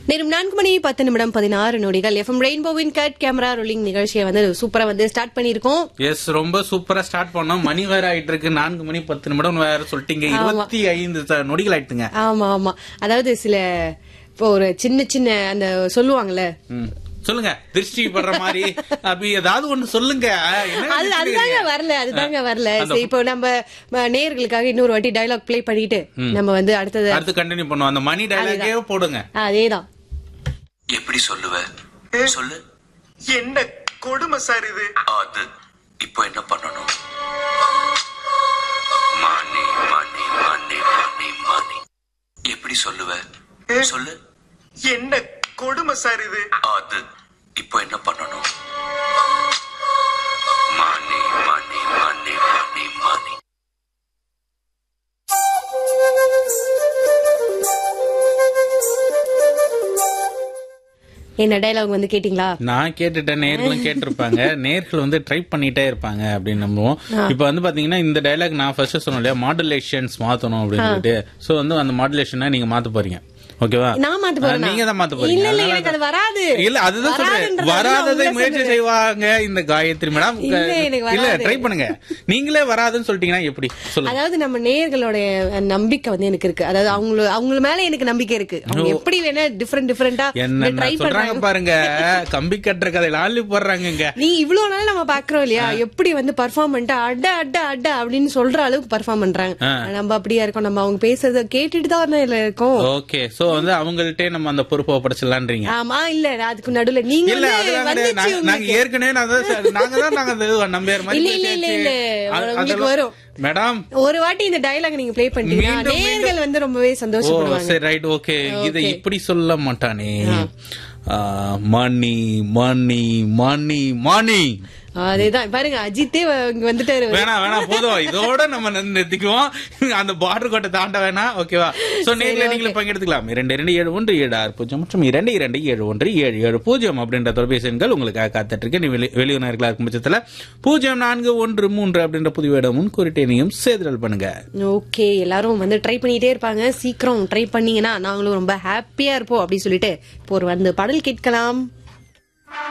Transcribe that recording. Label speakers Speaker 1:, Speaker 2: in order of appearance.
Speaker 1: நேரம் நான்கு மணி பத்து நிமிடம் பதினாறு நொடிகள் எஃப்எம் ரெயின்போவின் கட் கேமரா ரோலிங் நிகழ்ச்சியை வந்து சூப்பரா வந்து ஸ்டார்ட் பண்ணிருக்கோம்
Speaker 2: எஸ் ரொம்ப சூப்பரா ஸ்டார்ட் பண்ணோம் மணி வேற ஆயிட்டு இருக்கு நான்கு மணி பத்து நிமிடம் வேற சொல்லிட்டீங்க இருபத்தி ஐந்து த- நொடிகள் ஆயிட்டுங்க
Speaker 1: ஆமா ஆமா அதாவது சில இப்போ ஒரு சின்ன சின்ன அந்த சொல்லுவாங்கல்ல
Speaker 2: ம். சொல்லுங்க திருஷ்டி படுற மாதிரி அப்படி ஏதாவது ஒண்ணு சொல்லுங்க என்ன
Speaker 1: அது
Speaker 2: நினைச்சிட்டு
Speaker 1: அதுதாங்க
Speaker 2: இருக்கீங்க?
Speaker 1: வரல அதுதாங்க வரல
Speaker 2: அந்த-
Speaker 1: சரி, இப்போ நம்ம ம, நேயர்களுக்காக இன்னொரு வாட்டி டயலாக் ப்ளே பண்ணிட்டு நம்ம வந்து அடுத்தது
Speaker 2: அடுத்து கண்டினியூ பண்ணுவோம் அந்த மணி டைலாகே போடுங்க
Speaker 1: அதேதான்
Speaker 3: எப்படி சொல்லுவ சொல்லு
Speaker 4: என்ன கொடுமை சார் இது
Speaker 3: அது இப்போ என்ன பண்ணணும் மணி மணி மணி மணி மணி எப்படி சொல்லுவ சொல்லு
Speaker 4: என்ன கொடுமை சார் இது
Speaker 3: அது இப்போ என்ன பண்ணணும் மணி மணி மணி மணி மணி
Speaker 1: என்ன டயலாக் வந்து கேட்டீங்களா
Speaker 2: நான் கேட்டுட்டேன் நேர்களும் கேட்டிருப்பாங்க நேர்கள் வந்து ட்ரை பண்ணிட்டே இருப்பாங்க அப்படின்னு நம்புவோம் இப்போ வந்து பாத்தீங்கன்னா இந்த டைலாக் நான் ஃபர்ஸ்ட் சொன்னேன் இல்லையா மாடுலேஷன்ஸ் மாத்தணும் அப்படின்னு சொல்லிட்டு சோ வந்து அந்த மாடுலேஷனை நீங்க மாத்த போறீங்க ஓகேவா
Speaker 1: நான் மாத்த போறேனா?
Speaker 2: நீங்க தான் மாத்த போறீங்க
Speaker 1: இல்ல, இல்ல,
Speaker 2: அதனால
Speaker 1: எனக்கு அது வராது.
Speaker 2: இல்ல அதுதான் சொல்றேன்
Speaker 1: வராதுன்றது
Speaker 2: வராததை
Speaker 1: நான்
Speaker 2: முயற்சி
Speaker 1: சொல்றேன்.
Speaker 2: செய்வாங்க இந்த காயத்ரி மேடம்
Speaker 1: இல்ல, எனக்கு
Speaker 2: இல்ல
Speaker 1: வராது.
Speaker 2: ட்ரை பண்ணுங்க நீங்களே வராதுன்னு சொல்லிட்டீங்கன்னா எப்படி சொல்லுங்க
Speaker 1: அதாவது நம்ம நேயர்களுடைய நம்பிக்கை வந்து எனக்கு இருக்கு அதாவது அவங்க அவங்க மேல எனக்கு நம்பிக்கை இருக்கு அவங்க எப்படி வேணா டிஃபரெண்ட் டிஃபரெண்டா
Speaker 2: என்ன
Speaker 1: ட்ரை
Speaker 2: சொல்றாங்க
Speaker 1: பண்றாங்க
Speaker 2: பாருங்க கம்பி கட்டுற கதையில ஆளி போடுறாங்க
Speaker 1: நீ இவ்வளவு நாள் நம்ம பாக்குறோம் இல்லையா எப்படி வந்து பர்ஃபார்ம் பண்ணிட்டு அட அட அட அப்படின்னு சொல்ற அளவுக்கு பர்ஃபார்ம் பண்றாங்க
Speaker 2: ஆ.
Speaker 1: நம்ம அப்படியா இருக்கோம் நம்ம அவங்க பேசுறத கேட்டுட்டு தான் இதுல இருக்கோம்
Speaker 2: ஓகே சோ வந்து அவங்கள்ட்டே நம்ம அந்த பொறுப்பை ஒப்படைச்சிடலான்றீங்க
Speaker 1: ஆமா இல்ல அதுக்கு நடுவுல நீங்க
Speaker 2: இல்ல
Speaker 1: வந்து
Speaker 2: அதெல்லாம் கிடையாது.
Speaker 1: வந்துச்சு
Speaker 2: நாங்க- நாங்க
Speaker 1: உங்களுக்கு.
Speaker 2: ஏற்கனவே நான் தான் சார், நாங்க தான் நாங்க அந்த நம்பியார் மாதிரி
Speaker 1: இல்ல, இல்ல, இல்ல, இல்ல.
Speaker 2: அது-
Speaker 1: உங்களுக்கு
Speaker 2: அதெல்லாம்-
Speaker 1: வரும்.
Speaker 2: மேடம்
Speaker 1: ஒரு வாட்டி இந்த டயலாக் நீங்க ப்ளே பண்ணிட்டீங்கன்னா
Speaker 2: மீண்டும், மீண்டும்.
Speaker 1: நேயர்கள் வந்து ரொம்பவே
Speaker 2: ஓ
Speaker 1: சந்தோஷப்படுவாங்க
Speaker 2: சரி ரைட் ஓகே இதை
Speaker 1: Okay.
Speaker 2: இப்படி சொல்ல மாட்டானே மணி மணி மணி மணி
Speaker 1: அதேதான் பாருங்க அஜித்தே வ- இங்க வந்துட்டாரு
Speaker 2: வேணாம் வேணாம் போதும் இதோட நம்ம நின்னு நிறுத்திக்குவோம் அந்த பார்டர் கோட்டை தாண்ட வேணாம் ஓகேவா சோ நேர்ல நீங்களும் பங்கெடுத்துக்கலாம் இரண்டு இரண்டு ஏழு ஒன்று ஏழு ஆறு பூஜ்ஜியம் மற்றும் இரண்டு இரண்டு ஏழு ஒன்று ஏழு ஏழு பூஜ்ஜியம் அப்படின்ற தொலைபேசி எண்கள் உங்களுக்காக காத்துட்டு இருக்கு நீ வெளி வெளியுணர்களா இருக்கும் பட்சத்துல பூஜ்ஜியம் நான்கு ஒன்று மூன்று அப்படின்ற புதிய இடம் முன்கூறிட்டேனையும் சேதல் பண்ணுங்க
Speaker 1: ஓகே எல்லாரும் வந்து ட்ரை பண்ணிட்டே இருப்பாங்க சீக்கிரம் ட்ரை பண்ணீங்கன்னா நாங்களும் ரொம்ப ஹாப்பியா இருப்போம் அப்படி சொல்லிட்டு இப்போ ஒரு வந்து பாடல் கேட்கலாம்